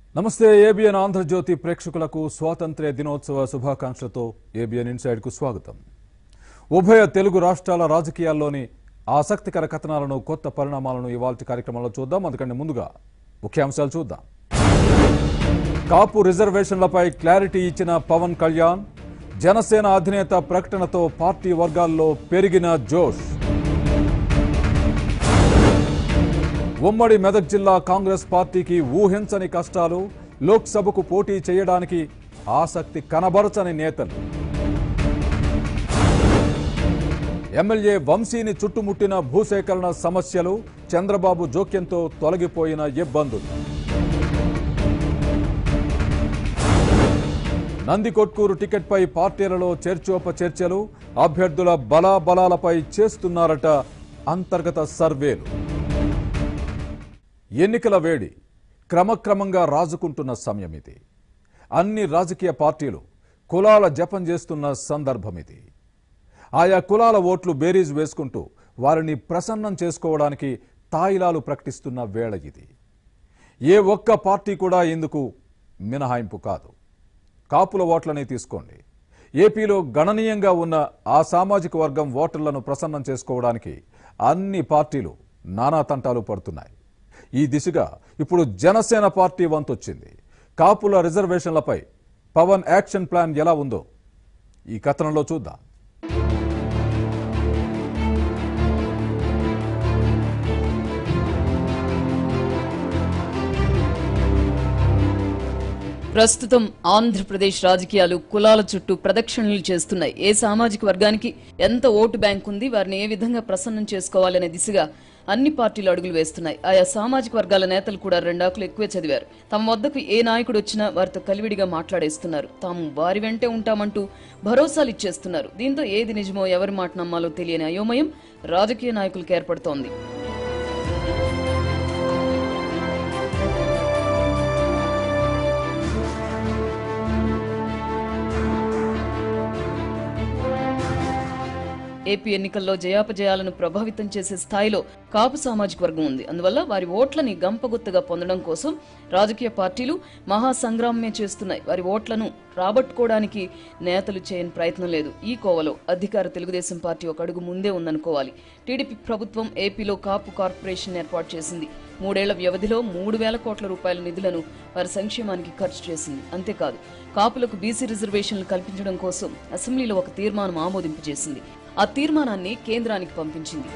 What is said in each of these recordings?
నమస్తే ఏబిఎన్ ఆంధ్రజ్యోతి ప్రేక్షకులకు స్వాతంత్ర్య దినోత్సవ శుభాకాంక్షలతో ఏబిఎన్ ఇన్సైడ్ కు స్వాగతం ఉభయ తెలుగు రాష్ట్రాల రాజకీయాల్లోని ఆసక్తికర కథనాలను కొత్త పరిణామాలను ఇవాల్టి కార్యక్రమంలో చూద్దాం అందుకంటే ముందుగా ముఖ్యాంశాలు చూద్దాం కాపు రిజర్వేషన్లపై క్లారిటీ ఇచ్చిన పవన్ కళ్యాణ్ జనసేన అధినేత ప్రకటనతో పార్టీ వర్గాల్లో పెరిగిన జోష్ ఉమ్మడి మెదక్ జిల్లా కాంగ్రెస్ పార్టీకి ఊహించని కష్టాలు లోక్సభకు పోటీ చేయడానికి ఆసక్తి కనబరచని నేతలు ఎమ్మెల్యే వంశీని చుట్టుముట్టిన భూసేకరణ సమస్యలు చంద్రబాబు జోక్యంతో తొలగిపోయిన ఇబ్బందులు నందికొట్కూరు టికెట్పై పార్టీలలో చర్చోపచర్చలు అభ్యర్థుల బలాబలాలపై చేస్తున్నారట అంతర్గత సర్వేలు ఎన్నికల వేడి క్రమక్రమంగా రాజుకుంటున్న సమయం ఇది అన్ని రాజకీయ పార్టీలు కులాల జపం చేస్తున్న సందర్భం ఇది ఆయా కులాల ఓట్లు బేరీజ్ వేసుకుంటూ వారిని ప్రసన్నం చేసుకోవడానికి తాయిలాలు ప్రకటిస్తున్న వేళ ఇది ఏ ఒక్క పార్టీ కూడా ఇందుకు మినహాయింపు కాదు కాపుల ఓట్లని తీసుకోండి ఏపీలో గణనీయంగా ఉన్న ఆ సామాజిక వర్గం ఓటర్లను ప్రసన్నం చేసుకోవడానికి అన్ని పార్టీలు నానా తంటాలు పడుతున్నాయి ఈ దిశగా ఇప్పుడు జనసేన పార్టీ వంతొచ్చింది కాపుల రిజర్వేషన్లపై పవన్ యాక్షన్ ప్లాన్ ఎలా ఉందో ఈ కథనంలో చూద్దాం ప్రస్తుతం ఆంధ్రప్రదేశ్ రాజకీయాలు కులాల చుట్టూ ప్రదక్షిణలు చేస్తున్నాయి ఏ సామాజిక వర్గానికి ఎంత ఓటు బ్యాంక్ ఉంది వారిని ఏ విధంగా ప్రసన్నం చేసుకోవాలనే దిశగా అన్ని పార్టీలు అడుగులు వేస్తున్నాయి ఆయా సామాజిక వర్గాల నేతలు కూడా రెండాకులు ఎక్కువే చదివారు తమ వద్దకు ఏ నాయకుడు వచ్చినా వారితో కలివిడిగా మాట్లాడేస్తున్నారు తాము వారి వెంటే ఉంటామంటూ భరోసాలు ఇచ్చేస్తున్నారు దీంతో ఏది నిజమో ఎవరి మాట నమ్మాలో తెలియని అయోమయం రాజకీయ నాయకులకు ఏర్పడుతోంది ఏపీ ఎన్నికల్లో జయాపజయాలను ప్రభావితం చేసే స్థాయిలో కాపు సామాజిక వర్గం ఉంది అందువల్ల వారి ఓట్లని గంపగుత్తగా పొందడం కోసం రాజకీయ పార్టీలు మహా సంగ్రామమే చేస్తున్నాయి వారి ఓట్లను రాబట్టుకోవడానికి నేతలు చేయని ప్రయత్నం లేదు ఈ కోవలో అధికార తెలుగుదేశం పార్టీ ఒక అడుగు ముందే ఉందనుకోవాలి టీడీపీ ప్రభుత్వం ఏపీలో కాపు కార్పొరేషన్ ఏర్పాటు చేసింది మూడేళ్ల వ్యవధిలో మూడు వేల కోట్ల రూపాయల నిధులను వారి సంక్షేమానికి ఖర్చు చేసింది అంతేకాదు కాపులకు బీసీ రిజర్వేషన్లు కల్పించడం కోసం అసెంబ్లీలో ఒక తీర్మానం ఆమోదింపు చేసింది ఆ తీర్మానాన్ని కేంద్రానికి పంపించింది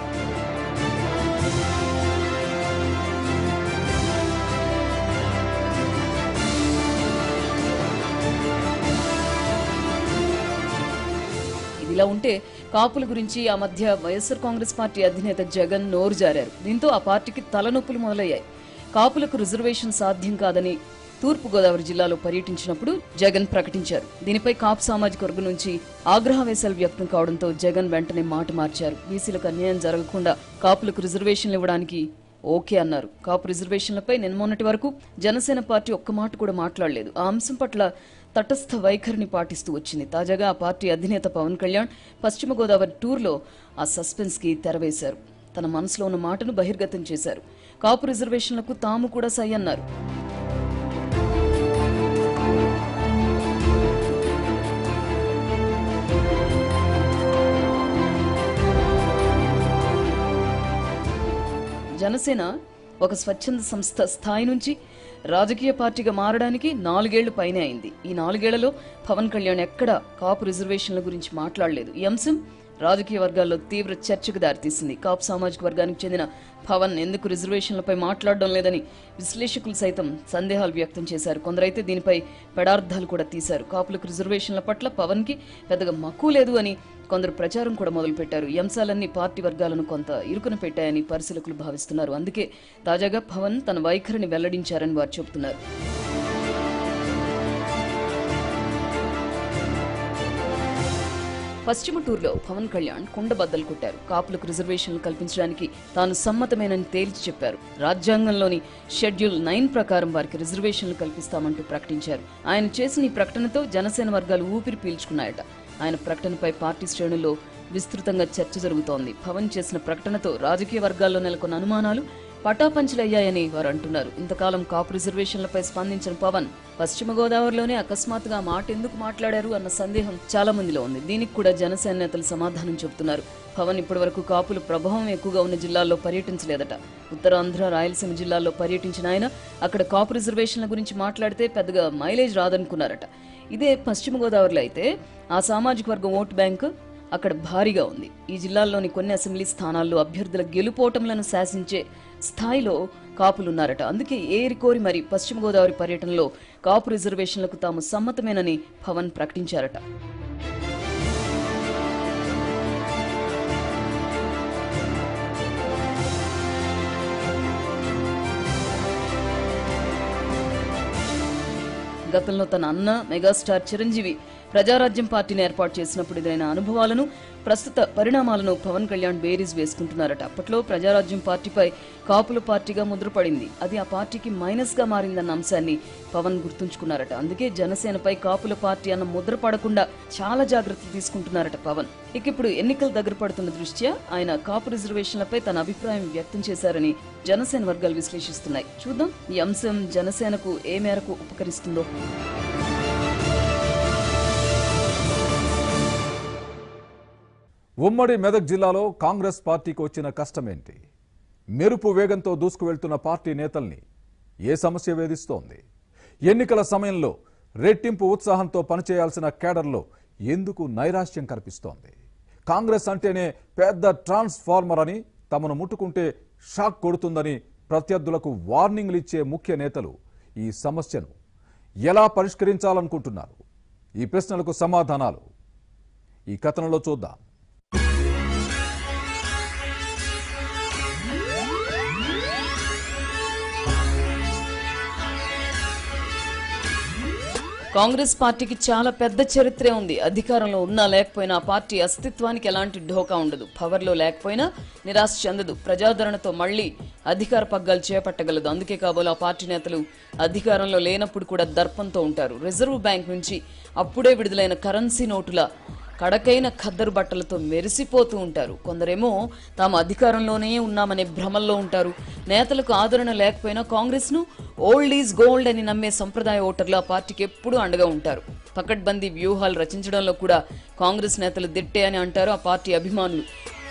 ఇదిలా ఉంటే కాపుల గురించి ఆ మధ్య వైఎస్ఆర్ కాంగ్రెస్ పార్టీ అధినేత జగన్ నోరు జారారు దీంతో ఆ పార్టీకి తలనొప్పులు మొదలయ్యాయి కాపులకు రిజర్వేషన్ సాధ్యం కాదని తూర్పు గోదావరి జిల్లాలో పర్యటించినప్పుడు జగన్ ప్రకటించారు దీనిపై కాపు సామాజిక వర్గం నుంచి ఆగ్రహవేశాలు వ్యక్తం కావడంతో జగన్ వెంటనే మాట మార్చారు బీసీలకు అన్యాయం జరగకుండా కాపులకు రిజర్వేషన్లు ఇవ్వడానికి ఓకే అన్నారు కాపు రిజర్వేషన్లపై నిన్న మొన్నటి వరకు జనసేన పార్టీ ఒక్క మాట కూడా మాట్లాడలేదు ఆ అంశం పట్ల తటస్థ వైఖరిని పాటిస్తూ వచ్చింది తాజాగా ఆ పార్టీ అధినేత పవన్ కళ్యాణ్ పశ్చిమ గోదావరి టూర్లో ఆ సస్పెన్స్ కి తెరవేశారు తన మనసులో ఉన్న మాటను బహిర్గతం చేశారు కాపు రిజర్వేషన్లకు తాము కూడా సై అన్నారు జనసేన ఒక స్వచ్ఛంద సంస్థ స్థాయి నుంచి రాజకీయ పార్టీగా మారడానికి నాలుగేళ్లు పైనే అయింది ఈ నాలుగేళ్లలో పవన్ కళ్యాణ్ ఎక్కడ కాపు రిజర్వేషన్ల గురించి మాట్లాడలేదు ఈ అంశం రాజకీయ వర్గాల్లో తీవ్ర చర్చకు దారితీసింది కాపు సామాజిక వర్గానికి చెందిన పవన్ ఎందుకు రిజర్వేషన్లపై మాట్లాడడం లేదని విశ్లేషకులు సైతం సందేహాలు వ్యక్తం చేశారు కొందరైతే దీనిపై పెడార్థాలు కూడా తీశారు కాపులకు రిజర్వేషన్ల పట్ల పవన్ కి పెద్దగా మక్కువ లేదు అని కొందరు ప్రచారం కూడా మొదలుపెట్టారు ఈ అంశాలన్నీ పార్టీ వర్గాలను కొంత ఇరుకున పెట్టాయని పరిశీలకులు భావిస్తున్నారు అందుకే తాజాగా పవన్ తన వైఖరిని వెల్లడించారని వారు చెబుతున్నారు పశ్చిమ టూర్లో పవన్ కళ్యాణ్ కుండబద్దలు కొట్టారు కాపులకు రిజర్వేషన్లు కల్పించడానికి తాను సమ్మతమేనని తేల్చి చెప్పారు రాజ్యాంగంలోని షెడ్యూల్ నైన్ ప్రకారం వారికి రిజర్వేషన్లు కల్పిస్తామంటూ ప్రకటించారు ఆయన చేసిన ఈ ప్రకటనతో జనసేన వర్గాలు ఊపిరి పీల్చుకున్నాయట ఆయన ప్రకటనపై పార్టీ శ్రేణుల్లో విస్తృతంగా చర్చ జరుగుతోంది పవన్ చేసిన ప్రకటనతో రాజకీయ వర్గాల్లో నెలకొన్న అనుమానాలు పటాపంచలయ్యాయని వారు అంటున్నారు ఇంతకాలం కాపు రిజర్వేషన్లపై స్పందించిన పవన్ పశ్చిమ గోదావరిలోనే అకస్మాత్తుగా ఆ మాట ఎందుకు మాట్లాడారు అన్న సందేహం చాలా మందిలో ఉంది దీనికి కూడా జనసేన నేతలు సమాధానం చెబుతున్నారు పవన్ ఇప్పటివరకు కాపుల ప్రభావం ఎక్కువగా ఉన్న జిల్లాల్లో పర్యటించలేదట ఉత్తరాంధ్ర రాయలసీమ జిల్లాల్లో పర్యటించిన ఆయన అక్కడ కాపు రిజర్వేషన్ల గురించి మాట్లాడితే పెద్దగా మైలేజ్ రాదనుకున్నారట ఇదే పశ్చిమ గోదావరిలో అయితే ఆ సామాజిక వర్గం ఓటు బ్యాంకు అక్కడ భారీగా ఉంది ఈ జిల్లాల్లోని కొన్ని అసెంబ్లీ స్థానాల్లో అభ్యర్థుల గెలుపోటములను శాసించే స్థాయిలో కాపులున్నారట అందుకే ఏరి కోరి మరి పశ్చిమ గోదావరి పర్యటనలో కాపు రిజర్వేషన్లకు తాము సమ్మతమేనని పవన్ ప్రకటించారట గతంలో తన అన్న మెగాస్టార్ చిరంజీవి ప్రజారాజ్యం పార్టీని ఏర్పాటు చేసినప్పుడు ఎదురైన అనుభవాలను ప్రస్తుత పరిణామాలను పవన్ కళ్యాణ్ బేరీజ్ వేసుకుంటున్నారట అప్పట్లో ప్రజారాజ్యం పార్టీపై కాపుల పార్టీగా ముద్రపడింది అది ఆ పార్టీకి మైనస్ గా మారిందన్న అంశాన్ని పవన్ గుర్తుంచుకున్నారట అందుకే జనసేనపై కాపుల పార్టీ అన్న ముద్ర పడకుండా చాలా జాగ్రత్తలు తీసుకుంటున్నారట పవన్ ఇక ఇప్పుడు ఎన్నికలు దగ్గర పడుతున్న దృష్ట్యా ఆయన కాపు రిజర్వేషన్లపై తన అభిప్రాయం వ్యక్తం చేశారని జనసేన వర్గాలు విశ్లేషిస్తున్నాయి చూద్దాం ఈ అంశం జనసేనకు ఏ మేరకు ఉపకరిస్తుందో ఉమ్మడి మెదక్ జిల్లాలో కాంగ్రెస్ పార్టీకి వచ్చిన కష్టమేంటి మెరుపు వేగంతో దూసుకువెళ్తున్న పార్టీ నేతల్ని ఏ సమస్య వేధిస్తోంది ఎన్నికల సమయంలో రెట్టింపు ఉత్సాహంతో పనిచేయాల్సిన కేడర్లో ఎందుకు నైరాశ్యం కనిపిస్తోంది కాంగ్రెస్ అంటేనే పెద్ద ట్రాన్స్ఫార్మర్ అని తమను ముట్టుకుంటే షాక్ కొడుతుందని ప్రత్యర్థులకు వార్నింగ్లు ఇచ్చే ముఖ్య నేతలు ఈ సమస్యను ఎలా పరిష్కరించాలనుకుంటున్నారు ఈ ప్రశ్నలకు సమాధానాలు ఈ కథనంలో చూద్దాం కాంగ్రెస్ పార్టీకి చాలా పెద్ద చరిత్రే ఉంది అధికారంలో ఉన్నా లేకపోయినా ఆ పార్టీ అస్తిత్వానికి ఎలాంటి ఢోకా ఉండదు పవర్లో లేకపోయినా నిరాశ చెందదు ప్రజాదరణతో మళ్లీ అధికార పగ్గాలు చేపట్టగలదు అందుకే కాబోలు ఆ పార్టీ నేతలు అధికారంలో లేనప్పుడు కూడా దర్పంతో ఉంటారు రిజర్వ్ బ్యాంక్ నుంచి అప్పుడే విడుదలైన కరెన్సీ నోటుల కడకైన ఖద్దరు బట్టలతో మెరిసిపోతూ ఉంటారు కొందరేమో తాము అధికారంలోనే ఉన్నామనే భ్రమల్లో ఉంటారు నేతలకు ఆదరణ లేకపోయినా కాంగ్రెస్ ను ఓల్డ్ ఈజ్ గోల్డ్ అని నమ్మే సంప్రదాయ ఓటర్లు ఆ పార్టీకి ఎప్పుడూ అండగా ఉంటారు పకడ్బందీ వ్యూహాలు రచించడంలో కూడా కాంగ్రెస్ నేతలు దిట్టే అని అంటారు ఆ పార్టీ అభిమానులు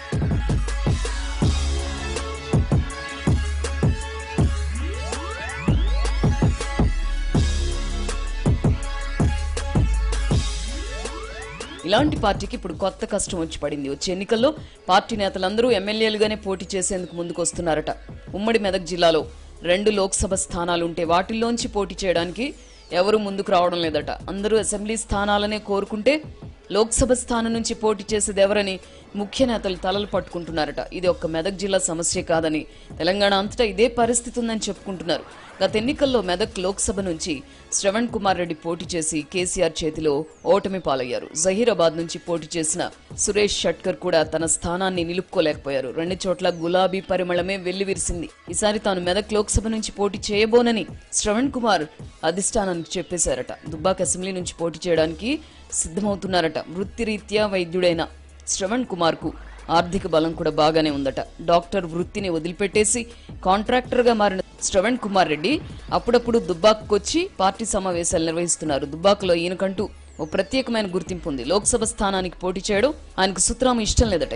ఇలాంటి పార్టీకి ఇప్పుడు కొత్త కష్టం వచ్చి పడింది వచ్చే ఎన్నికల్లో పార్టీ నేతలందరూ ఎమ్మెల్యేలుగానే పోటీ చేసేందుకు ముందుకు వస్తున్నారట ఉమ్మడి మెదక్ జిల్లాలో రెండు లోక్సభ స్థానాలు ఉంటే వాటిల్లోంచి పోటీ చేయడానికి ఎవరు ముందుకు రావడం లేదట అందరూ అసెంబ్లీ స్థానాలనే కోరుకుంటే లోక్సభ స్థానం నుంచి పోటీ చేసేది ఎవరని ముఖ్య నేతలు తలలు పట్టుకుంటున్నారట ఇది ఒక్క మెదక్ జిల్లా సమస్య కాదని తెలంగాణ అంతటా ఇదే పరిస్థితి ఉందని చెప్పుకుంటున్నారు గత ఎన్నికల్లో మెదక్ లోక్సభ నుంచి శ్రవణ్ కుమార్ రెడ్డి పోటీ చేసి కేసీఆర్ చేతిలో ఓటమి పాలయ్యారు జహీరాబాద్ నుంచి పోటీ చేసిన సురేష్ షట్కర్ కూడా తన స్థానాన్ని నిలుపుకోలేకపోయారు రెండు చోట్ల గులాబీ పరిమళమే వెల్లివిరిసింది ఈసారి తాను మెదక్ లోక్సభ నుంచి పోటీ చేయబోనని శ్రవణ్ కుమార్ అధిష్టానానికి చెప్పేశారట దుబ్బాక్ అసెంబ్లీ నుంచి పోటీ చేయడానికి సిద్ధమవుతున్నారట వృత్తిరీత్యా వైద్యుడైన శ్రవణ్ కుమార్ కు ఆర్థిక బలం కూడా బాగానే ఉందట డాక్టర్ వృత్తిని వదిలిపెట్టేసి కాంట్రాక్టర్ గా మారిన శ్రవణ్ కుమార్ రెడ్డి అప్పుడప్పుడు దుబ్బాకుకొచ్చి పార్టీ సమావేశాలు నిర్వహిస్తున్నారు దుబ్బాకులో ఈయనకంటూ ఓ ప్రత్యేకమైన గుర్తింపు ఉంది లోక్సభ స్థానానికి పోటీ చేయడం ఆయనకు సుతరాము ఇష్టం లేదట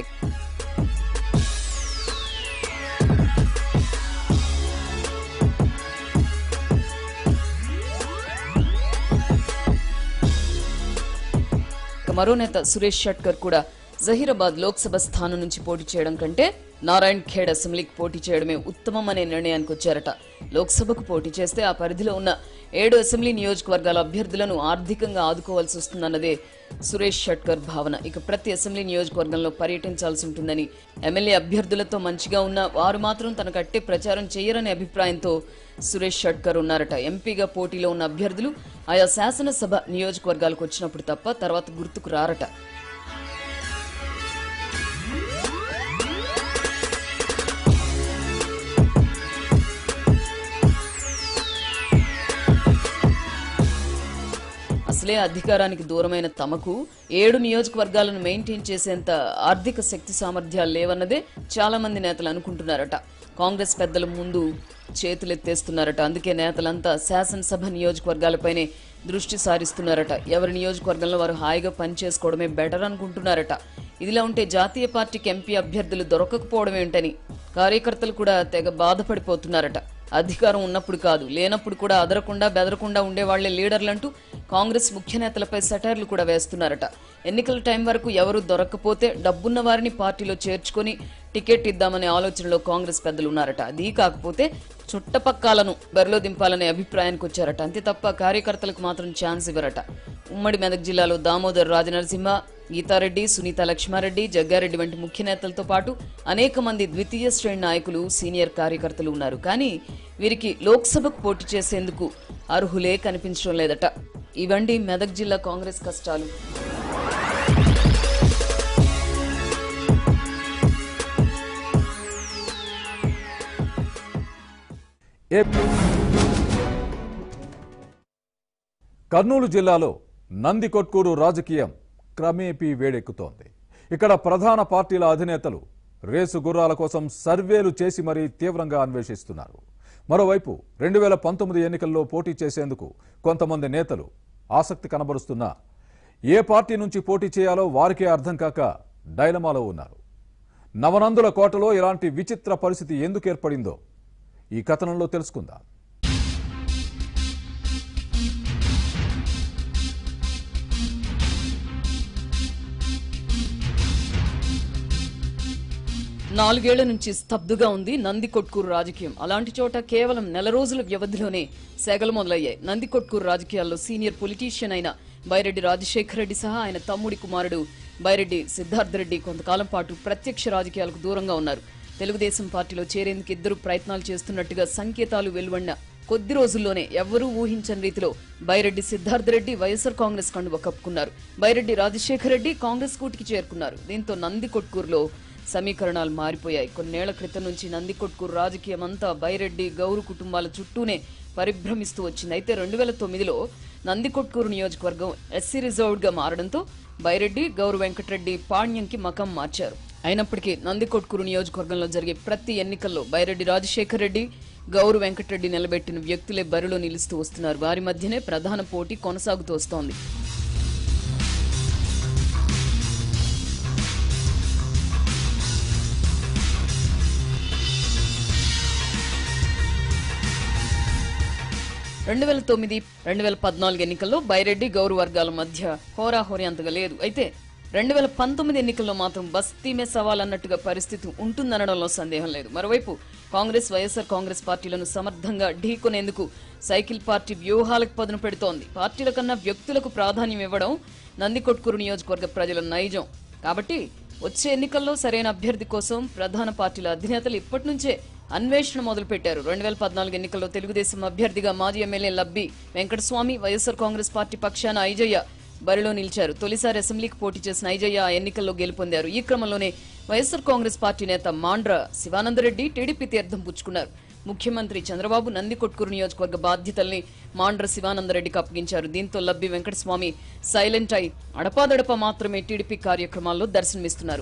ఇక మరో నేత సురేష్ షట్కర్ కూడా జహీరాబాద్ లోక్సభ స్థానం నుంచి పోటీ చేయడం కంటే నారాయణ్ ఖేడ్ అసెంబ్లీకి పోటీ చేయడమే ఉత్తమం అనే నిర్ణయానికి వచ్చారట లోక్సభకు పోటీ చేస్తే ఆ పరిధిలో ఉన్న ఏడు అసెంబ్లీ నియోజకవర్గాల అభ్యర్థులను ఆర్థికంగా ఆదుకోవాల్సి వస్తుందన్నదే సురేష్ షట్కర్ భావన ఇక ప్రతి అసెంబ్లీ నియోజకవర్గంలో పర్యటించాల్సి ఉంటుందని ఎమ్మెల్యే అభ్యర్థులతో మంచిగా ఉన్న వారు మాత్రం తన కట్టే ప్రచారం చేయరనే అభిప్రాయంతో సురేష్ షట్కర్ ఉన్నారట ఎంపీగా పోటీలో ఉన్న అభ్యర్థులు ఆయా శాసనసభ నియోజకవర్గాలకు వచ్చినప్పుడు తప్ప తర్వాత గుర్తుకు రారట అసలే అధికారానికి దూరమైన తమకు ఏడు నియోజకవర్గాలను మెయింటైన్ చేసేంత ఆర్థిక శక్తి సామర్థ్యాలు లేవన్నదే చాలా మంది నేతలు అనుకుంటున్నారట కాంగ్రెస్ పెద్దల ముందు చేతులెత్తేస్తున్నారట అందుకే నేతలంతా శాసనసభ నియోజకవర్గాలపైనే దృష్టి సారిస్తున్నారట ఎవరి నియోజకవర్గంలో వారు హాయిగా పనిచేసుకోవడమే బెటర్ అనుకుంటున్నారట ఇదిలా ఉంటే జాతీయ పార్టీకి ఎంపీ అభ్యర్థులు దొరకకపోవడం ఏంటని కార్యకర్తలు కూడా తెగ బాధపడిపోతున్నారట అధికారం ఉన్నప్పుడు కాదు లేనప్పుడు కూడా అదరకుండా బెదరకుండా ఉండేవాళ్లే లీడర్లంటూ కాంగ్రెస్ ముఖ్య నేతలపై సెటైర్లు కూడా వేస్తున్నారట ఎన్నికల టైం వరకు ఎవరు దొరక్కపోతే డబ్బున్న వారిని పార్టీలో చేర్చుకొని టికెట్ ఇద్దామనే ఆలోచనలో కాంగ్రెస్ పెద్దలు ఉన్నారట అది కాకపోతే చుట్టపక్కాలను బరిలో దింపాలనే అభిప్రాయానికి వచ్చారట అంతే తప్ప కార్యకర్తలకు మాత్రం ఛాన్స్ ఇవ్వరట ఉమ్మడి మెదక్ జిల్లాలో దామోదర్ రాజనరసింహ గీతారెడ్డి సునీత లక్ష్మారెడ్డి జగ్గారెడ్డి వంటి ముఖ్య నేతలతో పాటు అనేక మంది ద్వితీయ శ్రేణి నాయకులు సీనియర్ కార్యకర్తలు ఉన్నారు కానీ వీరికి లోక్సభకు పోటీ చేసేందుకు అర్హులే కనిపించడం లేదట ఇవండి మెదక్ జిల్లా కాంగ్రెస్ కష్టాలు ఏపీ కర్నూలు జిల్లాలో నందికొట్కూరు రాజకీయం క్రమేపీ వేడెక్కుతోంది ఇక్కడ ప్రధాన పార్టీల అధినేతలు రేసు గుర్రాల కోసం సర్వేలు చేసి మరీ తీవ్రంగా అన్వేషిస్తున్నారు మరోవైపు రెండు వేల పంతొమ్మిది ఎన్నికల్లో పోటీ చేసేందుకు కొంతమంది నేతలు ఆసక్తి కనబరుస్తున్నా ఏ పార్టీ నుంచి పోటీ చేయాలో వారికే అర్థం కాక డైలమాలో ఉన్నారు నవనందుల కోటలో ఇలాంటి విచిత్ర పరిస్థితి ఎందుకు ఏర్పడిందో ఈ కథనంలో తెలుసుకుందాం నాలుగేళ్ల నుంచి స్తబ్దుగా ఉంది నందికొట్కూరు రాజకీయం అలాంటి చోట కేవలం నెల రోజుల వ్యవధిలోనే సెగలు మొదలయ్యాయి నందికొట్కూరు రాజకీయాల్లో సీనియర్ పొలిటీషియన్ అయిన బైరెడ్డి రాజశేఖర రెడ్డి సహా ఆయన తమ్ముడి కుమారుడు బైరెడ్డి సిద్ధార్థ రెడ్డి కొంతకాలం పాటు ప్రత్యక్ష రాజకీయాలకు దూరంగా ఉన్నారు తెలుగుదేశం పార్టీలో చేరేందుకు ఇద్దరు ప్రయత్నాలు చేస్తున్నట్టుగా సంకేతాలు వెలువడిన కొద్ది రోజుల్లోనే ఎవ్వరూ ఊహించని రీతిలో బైరెడ్డి సిద్ధార్థ రెడ్డి వైఎస్ఆర్ కాంగ్రెస్ కండువ కప్పుకున్నారు బైరెడ్డి రాజశేఖర రెడ్డి కాంగ్రెస్ కూటికి చేరుకున్నారు దీంతో నందికొట్కూరులో సమీకరణాలు మారిపోయాయి కొన్నేళ్ల క్రితం నుంచి నందికొట్కూరు రాజకీయం అంతా బైరెడ్డి గౌరు కుటుంబాల చుట్టూనే పరిభ్రమిస్తూ వచ్చింది అయితే రెండు వేల తొమ్మిదిలో నందికొట్కూరు నియోజకవర్గం ఎస్సీ రిజర్వ్డ్ గా మారడంతో బైరెడ్డి గౌరు వెంకటరెడ్డి పాణ్యంకి మకం మార్చారు అయినప్పటికీ నందికొట్కూరు నియోజకవర్గంలో జరిగే ప్రతి ఎన్నికల్లో బైరెడ్డి రాజశేఖర్ రెడ్డి గౌరు వెంకటరెడ్డి నిలబెట్టిన వ్యక్తులే బరిలో నిలుస్తూ వస్తున్నారు వారి మధ్యనే ప్రధాన పోటీ కొనసాగుతూ వస్తోంది రెండు వేల తొమ్మిది రెండు వేల పద్నాలుగు ఎన్నికల్లో బైరెడ్డి గౌరు వర్గాల మధ్య హోరాహోరీ అంతగా లేదు అయితే రెండు వేల పంతొమ్మిది ఎన్నికల్లో మాత్రం బస్తీమే సవాల్ అన్నట్టుగా పరిస్థితి ఉంటుందనడంలో సందేహం లేదు మరోవైపు కాంగ్రెస్ వైఎస్ఆర్ కాంగ్రెస్ పార్టీలను సమర్థంగా ఢీకొనేందుకు సైకిల్ పార్టీ వ్యూహాలకు పదును పెడుతోంది పార్టీల కన్నా వ్యక్తులకు ప్రాధాన్యం ఇవ్వడం నందికొట్కూరు నియోజకవర్గ ప్రజల నైజం కాబట్టి వచ్చే ఎన్నికల్లో సరైన అభ్యర్థి కోసం ప్రధాన పార్టీల అధినేతలు ఇప్పటి నుంచే అన్వేషణ మొదలుపెట్టారు రెండు వేల పద్నాలుగు ఎన్నికల్లో తెలుగుదేశం అభ్యర్థిగా మాజీ ఎమ్మెల్యే లబ్బి వెంకటస్వామి వైఎస్ఆర్ కాంగ్రెస్ పార్టీ పక్షాన ఐజయ్య బరిలో నిలిచారు తొలిసారి అసెంబ్లీకి పోటీ చేసిన ఐజయ్య ఆ ఎన్నికల్లో గెలుపొందారు ఈ క్రమంలోనే వైఎస్ఆర్ కాంగ్రెస్ పార్టీ నేత మాండ్ర శివానందరెడ్డి టీడీపీ తీర్థం పుచ్చుకున్నారు ముఖ్యమంత్రి చంద్రబాబు నందికొట్కూరు నియోజకవర్గ బాధ్యతల్ని మాండ్ర శివానందరెడ్డికి అప్పగించారు దీంతో లబ్బి వెంకటస్వామి సైలెంట్ అయి అడపాదడప మాత్రమే టీడీపీ కార్యక్రమాల్లో దర్శనమిస్తున్నారు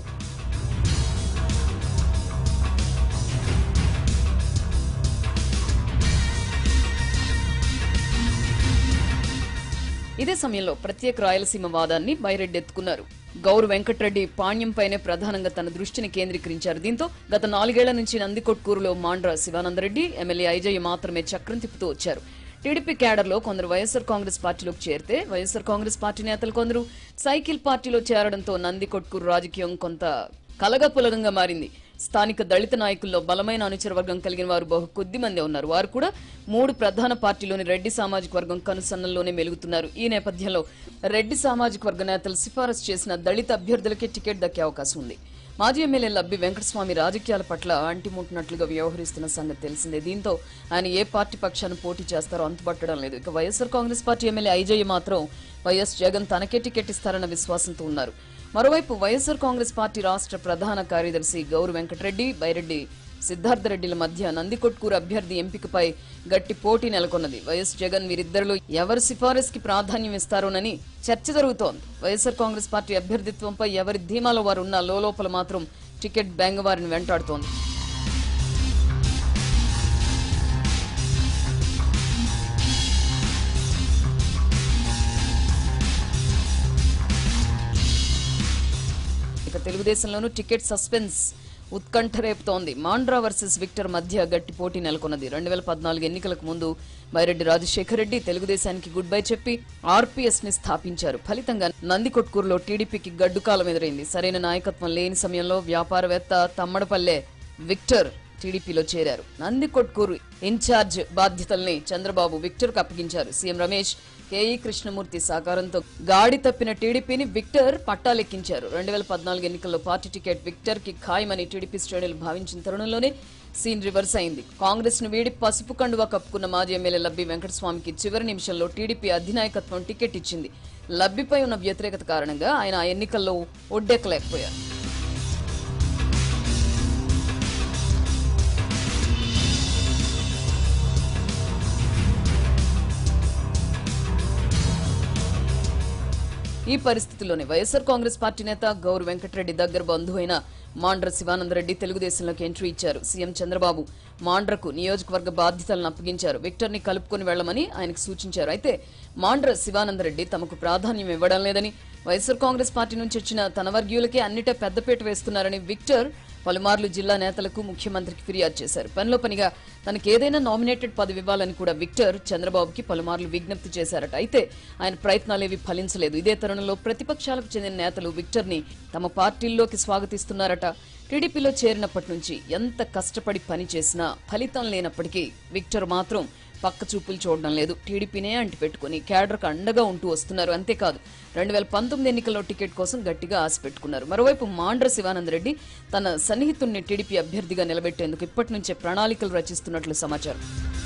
ఇదే సమయంలో ప్రత్యేక రాయలసీమ వాదాన్ని బైరెడ్డి ఎత్తుకున్నారు గౌరు వెంకటరెడ్డి పాణ్యంపైనే ప్రధానంగా తన దృష్టిని కేంద్రీకరించారు దీంతో గత నాలుగేళ్ల నుంచి నందికొట్కూరులో మాండ్ర శివానందరెడ్డి ఎమ్మెల్యే ఐజయ్య మాత్రమే చక్రం తిప్పుతూ వచ్చారు టీడీపీ క్యాడర్లో కొందరు వైఎస్ఆర్ కాంగ్రెస్ పార్టీలోకి చేరితే వైఎస్ఆర్ కాంగ్రెస్ పార్టీ నేతలు కొందరు సైకిల్ పార్టీలో చేరడంతో నందికొట్కూరు రాజకీయం కొంత కలగపులగంగా మారింది స్థానిక దళిత నాయకుల్లో బలమైన అనుచర వర్గం కలిగిన వారు బహు కొద్ది మంది ఉన్నారు వారు కూడా మూడు ప్రధాన పార్టీలోని రెడ్డి సామాజిక వర్గం కనుసన్నల్లోనే మెలుగుతున్నారు ఈ నేపథ్యంలో రెడ్డి సామాజిక వర్గ నేతలు సిఫారసు చేసిన దళిత అభ్యర్థులకే టికెట్ దక్కే అవకాశం ఉంది మాజీ ఎమ్మెల్యే లబ్బి వెంకటస్వామి రాజకీయాల పట్ల అంటిముట్టినట్లుగా వ్యవహరిస్తున్న సంగతి తెలిసిందే దీంతో ఆయన ఏ పార్టీ పక్షాన్ని పోటీ చేస్తారో అంతుపట్టడం లేదు ఇక YSR Congress party MLA Aijayya మాత్రం వైఎస్ జగన్ తనకే టికెట్ ఇస్తారన్న విశ్వాసంతో ఉన్నారు మరోవైపు వైఎస్ఆర్ కాంగ్రెస్ పార్టీ రాష్ట్ర ప్రధాన కార్యదర్శి గౌరు వెంకటరెడ్డి బైరెడ్డి సిద్ధార్థ రెడ్డిల మధ్య నందికొట్కూరు అభ్యర్థి ఎంపికపై గట్టి పోటీ నెలకొన్నది వైఎస్ జగన్ వీరిద్దరిలో ఎవరి సిఫారసుకి ప్రాధాన్యం ఇస్తారోనని చర్చ జరుగుతోంది వైఎస్ఆర్ కాంగ్రెస్ పార్టీ అభ్యర్థిత్వంపై ఎవరి ధీమాలో వారు ఉన్నా లోపల మాత్రం టికెట్ బెంగవారిని వెంటాడుతోంది తెలుగుదేశంలోనూ టికెట్ సస్పెన్స్ ఉత్కంఠ రేపుతోంది మాండ్రా వర్సెస్ విక్టర్ మధ్య గట్టి పోటీ నెలకొన్నది రెండు వేల పద్నాలుగు ఎన్నికలకు ముందు బైరెడ్డి రాజశేఖర రెడ్డి తెలుగుదేశానికి గుడ్ బై చెప్పి ఆర్పీఎస్ ని స్థాపించారు ఫలితంగా నందికొట్కూరులో టీడీపీకి గడ్డుకాలం ఎదురైంది సరైన నాయకత్వం లేని సమయంలో వ్యాపారవేత్త తమ్మడపల్లె విక్టర్ టీడీపీలో చేరారు నందికొట్కూరు ఇన్ఛార్జ్ బాధ్యతల్ని చంద్రబాబు విక్టర్ కు అప్పగించారు సీఎం రమేష్ కేఈ కృష్ణమూర్తి సహకారంతో గాడి తప్పిన టీడీపీని విక్టర్ పట్టాలెక్కించారు రెండు వేల పద్నాలుగు ఎన్నికల్లో పార్టీ టికెట్ విక్టర్ కి ఖాయమని టీడీపీ శ్రేణులు భావించిన తరుణంలోనే సీన్ రివర్స్ అయింది కాంగ్రెస్ ను వీడి పసుపు కండువా కప్పుకున్న మాజీ ఎమ్మెల్యే లబ్బి వెంకటస్వామికి చివరి నిమిషంలో టీడీపీ అధినాయకత్వం టికెట్ ఇచ్చింది లబ్బిపై ఉన్న వ్యతిరేకత కారణంగా ఆయన ఆ ఎన్నికల్లో ఒడ్డెక్కలేకపోయారు ఈ పరిస్థితిలోనే వైఎస్ఆర్ కాంగ్రెస్ పార్టీ నేత గౌరు వెంకటరెడ్డి దగ్గర బంధువు అయిన మాండ్ర శివానందరెడ్డి తెలుగుదేశంలోకి ఎంట్రీ ఇచ్చారు సీఎం చంద్రబాబు మాండ్రకు నియోజకవర్గ బాధ్యతలను అప్పగించారు విక్టర్ ని కలుపుకొని వెళ్లమని ఆయనకు సూచించారు అయితే మాండ్ర శివానందరెడ్డి తమకు ప్రాధాన్యం ఇవ్వడం లేదని వైఎస్ఆర్ కాంగ్రెస్ పార్టీ నుంచి వచ్చిన తన వర్గీయులకే అన్నిటా పెద్దపీట వేస్తున్నారని విక్టర్ పలుమార్లు జిల్లా నేతలకు ముఖ్యమంత్రికి ఫిర్యాదు చేశారు పనిలో పనిగా తనకు ఏదైనా నామినేటెడ్ పదవి ఇవ్వాలని కూడా విక్టర్ చంద్రబాబుకి పలుమార్లు విజ్ఞప్తి చేశారట అయితే ఆయన ప్రయత్నాలేవి ఫలించలేదు ఇదే తరుణంలో ప్రతిపక్షాలకు చెందిన నేతలు విక్టర్ ని తమ పార్టీల్లోకి స్వాగతిస్తున్నారట టీడీపీలో చేరినప్పటి నుంచి ఎంత కష్టపడి పని చేసినా ఫలితం లేనప్పటికీ విక్టర్ మాత్రం పక్క చూపులు చూడడం లేదు టీడీపీనే అంటి పెట్టుకుని క్యాడర్కు అండగా ఉంటూ వస్తున్నారు అంతేకాదు రెండు వేల పంతొమ్మిది ఎన్నికల్లో టికెట్ కోసం గట్టిగా ఆశ పెట్టుకున్నారు మరోవైపు మాండ్ర శివానంద రెడ్డి తన సన్నిహితుణ్ణి టీడీపీ అభ్యర్థిగా నిలబెట్టేందుకు ఇప్పటి నుంచే ప్రణాళికలు రచిస్తున్నట్లు సమాచారం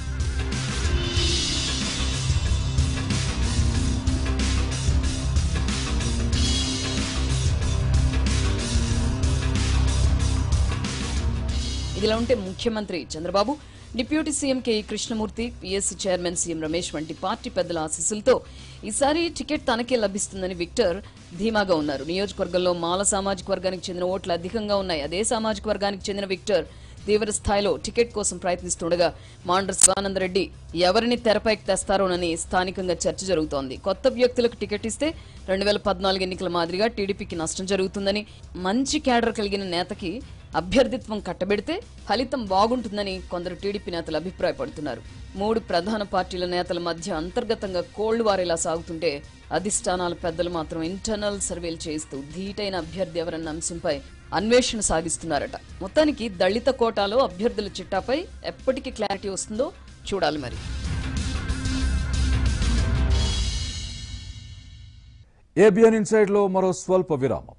ఇదిలా ఉంటే ముఖ్యమంత్రి Chandrababu deputy CM KE Krishnamurthy PSC chairman CM Ramesh వంటి పార్టీ పెద్దల ఆశీస్సులతో ఈసారి టికెట్ తనకే లభిస్తుందని విక్టర్ ధీమాగా ఉన్నారు నియోజకవర్గంలో మాల సామాజిక వర్గానికి చెందిన ఓట్లు అధికంగా ఉన్నాయి అదే సామాజిక వర్గానికి చెందిన విక్టర్ తీవ్ర స్థాయిలో టికెట్ కోసం ప్రయత్నిస్తుండగా మాండ్ర శివానందరెడ్డి ఎవరిని తెరపైకి తెస్తారోనని స్థానికంగా చర్చ జరుగుతోంది కొత్త వ్యక్తులకు టికెట్ ఇస్తే రెండు వేల పద్నాలుగు ఎన్నికల మాదిరిగా టీడీపీకి నష్టం జరుగుతుందని మంచి క్యాడర్ కలిగిన నేతకి అభ్యర్థిత్వం కట్టబెడితే ఫలితం బాగుంటుందని కొందరు టీడీపీ నేతలు అభిప్రాయపడుతున్నారు మూడు ప్రధాన పార్టీల నేతల మధ్య అంతర్గతంగా కోళ్లు వారేలా సాగుతుంటే అధిష్టానాల పెద్దలు మాత్రం ఇంటర్నల్ సర్వేలు చేస్తూ ధీటైన అభ్యర్థి ఎవరన్న అంశంపై అన్వేషణ సాగిస్తున్నారట మొత్తానికి దళిత కోటాలో అభ్యర్థుల చిట్టాపై ఎప్పటికి క్లారిటీ వస్తుందో చూడాలి మరి ఏబిఎన్ ఇన్సైడ్ లో మరో స్వల్ప విరామం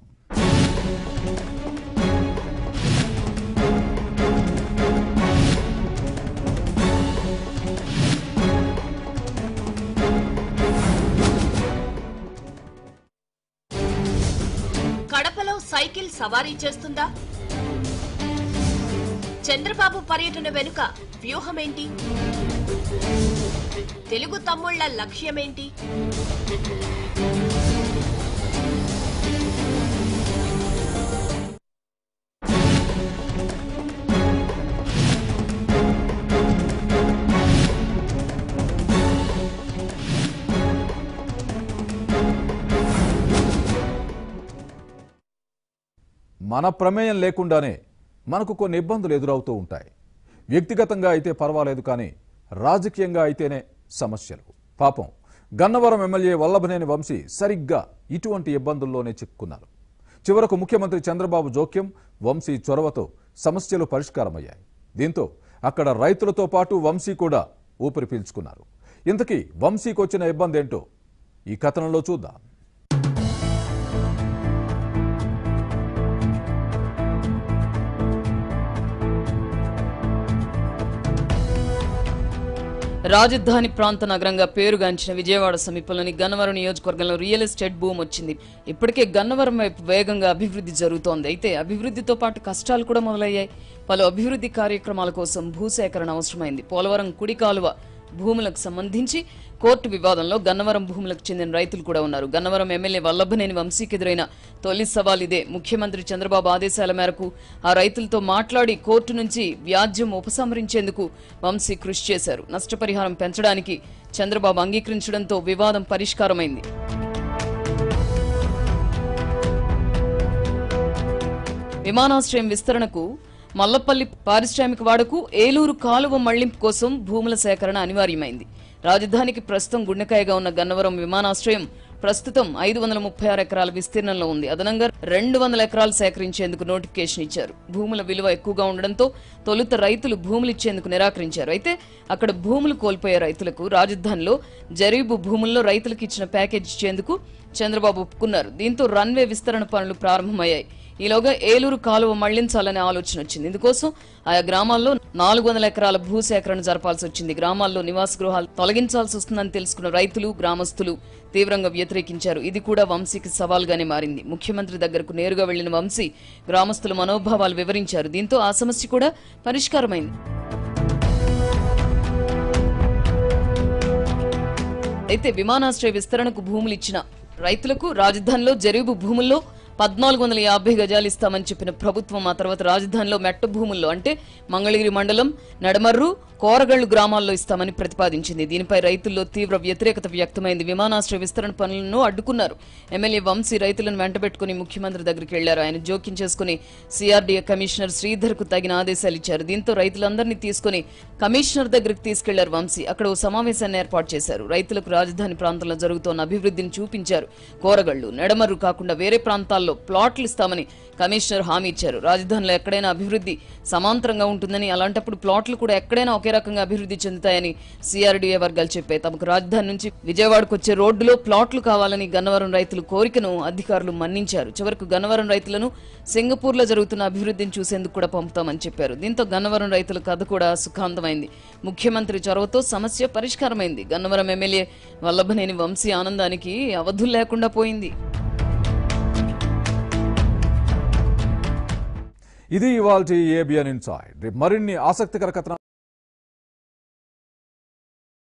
కడపలో సైకిల్ సవారీ చేస్తుందా చంద్రబాబు పర్యటన వెనుక వ్యూహమేంటి తెలుగు తమ్ముళ్ల లక్ష్యమేంటి మన ప్రమేయం లేకుండానే మనకు కొన్ని ఇబ్బందులు ఎదురవుతూ ఉంటాయి వ్యక్తిగతంగా అయితే పర్వాలేదు కానీ రాజకీయంగా అయితేనే సమస్యలు పాపం గన్నవరం ఎమ్మెల్యే వల్లభనేని వంశీ సరిగ్గా ఇటువంటి ఇబ్బందుల్లోనే చిక్కుకున్నారు చివరకు ముఖ్యమంత్రి చంద్రబాబు జోక్యం వంశీ చొరవతో సమస్యలు పరిష్కారమయ్యాయి దీంతో అక్కడ రైతులతో పాటు వంశీ కూడా ఊపిరి పీల్చుకున్నారు ఇంతకీ వంశీకి వచ్చిన ఇబ్బంది ఏంటో ఈ కథనంలో చూద్దాం రాజధాని ప్రాంత నగరంగా పేరుగాంచిన విజయవాడ సమీపంలోని గన్నవరం నియోజకవర్గంలో రియల్ ఎస్టేట్ భూమి వచ్చింది ఇప్పటికే గన్నవరం వైపు వేగంగా అభివృద్ధి జరుగుతోంది అయితే అభివృద్ధితో పాటు కష్టాలు కూడా మొదలయ్యాయి పలు అభివృద్ధి కార్యక్రమాల కోసం భూసేకరణ అవసరమైంది పోలవరం కుడి కాలువ భూములకు సంబంధించి కోర్టు వివాదంలో గన్నవరం భూములకు చెందిన రైతులు కూడా ఉన్నారు గన్నవరం ఎమ్మెల్యే వల్లభనేని వంశీకి ఎదురైన తొలి సవాల్ ఇదే ముఖ్యమంత్రి చంద్రబాబు ఆదేశాల మేరకు ఆ రైతులతో మాట్లాడి కోర్టు నుంచి వ్యాజ్యం ఉపసంహరించేందుకు వంశీ కృషి చేశారు నష్టపరిహారం పెంచడానికి చంద్రబాబు అంగీకరించడంతో వివాదం పరిష్కారమైంది విమానాశ్రయం విస్తరణకు మల్లపల్లి పారిశ్రామిక వాడకు ఏలూరు కాలువ మళ్లింపు కోసం భూముల సేకరణ అనివార్యమైంది రాజధానికి ప్రస్తుతం గుండెకాయగా ఉన్న గన్నవరం విమానాశ్రయం ప్రస్తుతం ఐదు వందల ముప్పై ఆరు ఎకరాల విస్తీర్ణంలో ఉంది అదనంగా రెండు వందల ఎకరాలు సేకరించేందుకు నోటిఫికేషన్ ఇచ్చారు భూముల విలువ ఎక్కువగా ఉండడంతో తొలుత రైతులు భూములు ఇచ్చేందుకు నిరాకరించారు అయితే అక్కడ భూములు కోల్పోయే రైతులకు రాజధానిలో జరీబు భూముల్లో రైతులకు ఇచ్చిన ప్యాకేజ్ ఇచ్చేందుకు చంద్రబాబు ఒప్పుకున్నారు దీంతో రన్వే విస్తరణ పనులు ప్రారంభమయ్యాయి ఈలోగా ఏలూరు కాలువ మళ్లించాలనే ఆలోచన వచ్చింది ఇందుకోసం ఆయా గ్రామాల్లో నాలుగు వందల ఎకరాల భూసేకరణ జరపాల్సి వచ్చింది గ్రామాల్లో నివాస గృహాలు తొలగించాల్సి వస్తుందని తెలుసుకున్న రైతులు గ్రామస్తులు తీవ్రంగా వ్యతిరేకించారు ఇది కూడా వంశీకి సవాల్గానే మారింది ముఖ్యమంత్రి దగ్గరకు నేరుగా వెళ్లిన వంశీ గ్రామస్తుల మనోభావాలు వివరించారు దీంతో ఆ సమస్య కూడా పరిష్కారమైంది అయితే విమానాశ్రయ విస్తరణకు భూములు ఇచ్చిన రైతులకు రాజధానిలో జరీబు భూముల్లో పద్నాలుగు వందల యాభై గజాలు ఇస్తామని చెప్పిన ప్రభుత్వం ఆ తర్వాత రాజధానిలో మెట్ట భూముల్లో అంటే మంగళగిరి మండలం నడమర్రు కోరగళ్లు గ్రామాల్లో ఇస్తామని ప్రతిపాదించింది దీనిపై రైతుల్లో తీవ్ర వ్యతిరేకత వ్యక్తమైంది విమానాశ్రయ విస్తరణ పనులను అడ్డుకున్నారు ఎమ్మెల్యే వంశీ రైతులను వెంటబెట్టుకుని ముఖ్యమంత్రి దగ్గరికి వెళ్లారు ఆయన జోక్యం చేసుకుని సిఆర్డీఏ కమిషనర్ శ్రీధర్ కు తగిన ఆదేశాలు ఇచ్చారు దీంతో రైతులందరినీ తీసుకుని కమిషనర్ దగ్గరికి తీసుకెళ్లారు వంశీ అక్కడ ఓ సమావేశాన్ని ఏర్పాటు చేశారు రైతులకు రాజధాని ప్రాంతంలో జరుగుతోన్న అభివృద్ధిని చూపించారు కోరగళ్లు నెడమర్రు కాకుండా వేరే ప్రాంతాల్లో ప్లాట్లు ఇస్తామని కమిషనర్ హామీ ఇచ్చారు రాజధానిలో ఎక్కడైనా అభివృద్ధి సమాంతరంగా ఉంటుందని అలాంటప్పుడు ప్లాట్లు కూడా ఎక్కడైనా ఒకే రకంగా అభివృద్ధి చెందుతాయని సిఆర్డీఏ వర్గాలు చెప్పాయి తమకు రాజధాని నుంచి విజయవాడకు వచ్చే రోడ్డులో ప్లాట్లు కావాలని గన్నవరం రైతుల కోరికను అధికారులు మన్నించారు చివరకు గన్నవరం రైతులను సింగపూర్ లో జరుగుతున్న అభివృద్ధిని చూసేందుకు కూడా పంపుతామని చెప్పారు దీంతో గన్నవరం రైతుల కథ కూడా సుఖాంతమైంది ముఖ్యమంత్రి చొరవతో సమస్య పరిష్కారమైంది గన్నవరం ఎమ్మెల్యే వల్లభనేని వంశీ ఆనందానికి అవధులు లేకుండా పోయింది ఇది ఇవాల్టి ఏబిఎన్ ఇన్సైడ్ రేపు మరిన్ని ఆసక్తికర కథనాలు